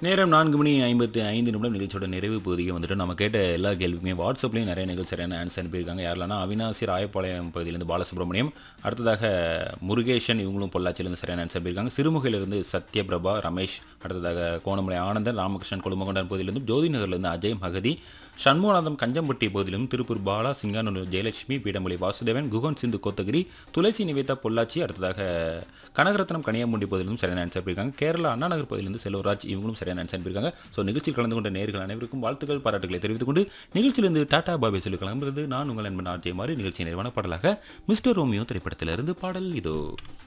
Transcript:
நேரம் நான்கு மணி ஐம்பத்தி ஐந்து நிமிடம் நிகழ்ச்சியோட நிறைவு பகுதிக்கு வந்துட்டு நம்ம கேட்ட எல்லா கேள்விக்குமே வாட்ஸ்அப்லேயும் நிறைய நிகழ்ச்சி சரியான ஆன்சர் அனுப்பியிருக்காங்க யாரெல்லாம் அவினாசி ராயப்பாளையம் பகுதியிலேருந்து பாலசுப்ரமணியம் அடுத்ததாக முருகேஷன் இவங்களும் பொள்ளாச்சியிலேருந்து சரியான ஆன்சர் அனுப்பியிருக்காங்க சிறுமுகையிலிருந்து சத்யபிரபா ரமேஷ் அடுத்ததாக கோணமலை ஆனந்தன் ராமகிருஷ்ணன் குடும்பகொண்டான் பகுதியிலிருந்து ஜோதி நகர்லேருந்து அஜய் மகதி சண்முகநாதம் கஞ்சம்பட்டி பகுதியிலும் திருப்பூர் பாலா சிங்கானூர் ஜெயலட்சுமி பீடமொழி வாசுதேவன் குகன் சிந்து கோத்தகிரி துளசி நிவேதா பொள்ளாச்சி அடுத்ததாக கனகரத்னம் கனியாமுண்டி பகுதியிலும் சரியான ஆன்சர் அனுப்பியிருக்காங்க கேரளா அண்ணா நகர் பகுதியிலிருந்து செல்வராஜ் இவங்களும் சரியான ஆன்சர் அனுப்பியிருக்காங்க ஸோ நிகழ்ச்சியில் கலந்து கொண்ட நேர்கள் அனைவருக்கும் வாழ்த்துக்கள் பாராட்டுகளை தெரிவித்துக் கொண்டு நிகழ்ச்சியிலிருந்து டாடா பாபே சொல்லி கிளம்புறது நான் உங்கள் நண்பன் ஆர்ஜே மாதிரி நிகழ்ச்சி நிறைவான பாடலாக மிஸ்டர் ரோமியோ திரைப்படத்திலிருந்து பாடல் இதோ